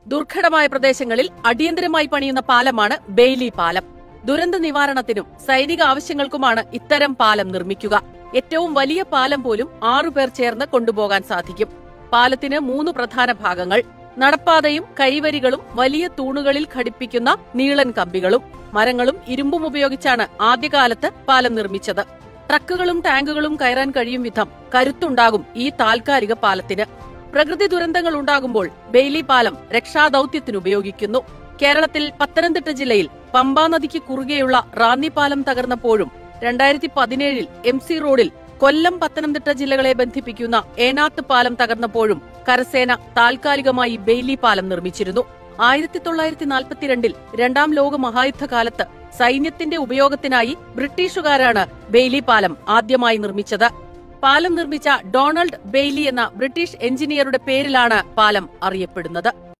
ദുർഘടമായ പ്രദേശങ്ങളിൽ അടിയന്തരമായി പണിയുന്ന പാലമാണ് ബെയ്ലി പാലം ദുരന്ത നിവാരണത്തിനും സൈനിക ആവശ്യങ്ങൾക്കുമാണ് ഇത്തരം പാലം നിർമ്മിക്കുക ഏറ്റവും വലിയ പാലം പോലും ആറുപേർ ചേർന്ന് കൊണ്ടുപോകാൻ സാധിക്കും പാലത്തിന് മൂന്ന് പ്രധാന ഭാഗങ്ങൾ നടപ്പാതയും കൈവരികളും വലിയ തൂണുകളിൽ ഘടിപ്പിക്കുന്ന നീളൻ കമ്പികളും മരങ്ങളും ഇരുമ്പും ഉപയോഗിച്ചാണ് ആദ്യകാലത്ത് പാലം നിർമ്മിച്ചത് ട്രക്കുകളും ടാങ്കുകളും കയറാൻ കഴിയും വിധം കരുത്തുണ്ടാകും ഈ താൽക്കാലിക പാലത്തിന് പ്രകൃതി ദുരന്തങ്ങൾ ഉണ്ടാകുമ്പോൾ ബെയ്ലി പാലം രക്ഷാദൌത്യത്തിന് ഉപയോഗിക്കുന്നു കേരളത്തിൽ പത്തനംതിട്ട ജില്ലയിൽ പമ്പാ നദിക്ക് കുറുകെയുള്ള റാന്നി പാലം തകർന്നപ്പോഴും രണ്ടായിരത്തി പതിനേഴിൽ എം സി റോഡിൽ കൊല്ലം പത്തനംതിട്ട ജില്ലകളെ ബന്ധിപ്പിക്കുന്ന ഏനാത്ത് പാലം തകർന്നപ്പോഴും കരസേന താൽക്കാലികമായി ബെയ്ലി പാലം നിർമ്മിച്ചിരുന്നു ആയിരത്തി തൊള്ളായിരത്തി നാൽപ്പത്തിരണ്ടിൽ രണ്ടാം ലോക മഹായുദ്ധകാലത്ത് സൈന്യത്തിന്റെ ഉപയോഗത്തിനായി ബ്രിട്ടീഷുകാരാണ് ബെയ്ലി പാലം ആദ്യമായി നിർമ്മിച്ചത് പാലം നിർമ്മിച്ച ഡൊണാൾഡ് ബെയ്ലി എന്ന ബ്രിട്ടീഷ് എഞ്ചിനീയറുടെ പേരിലാണ് പാലം അറിയപ്പെടുന്നത്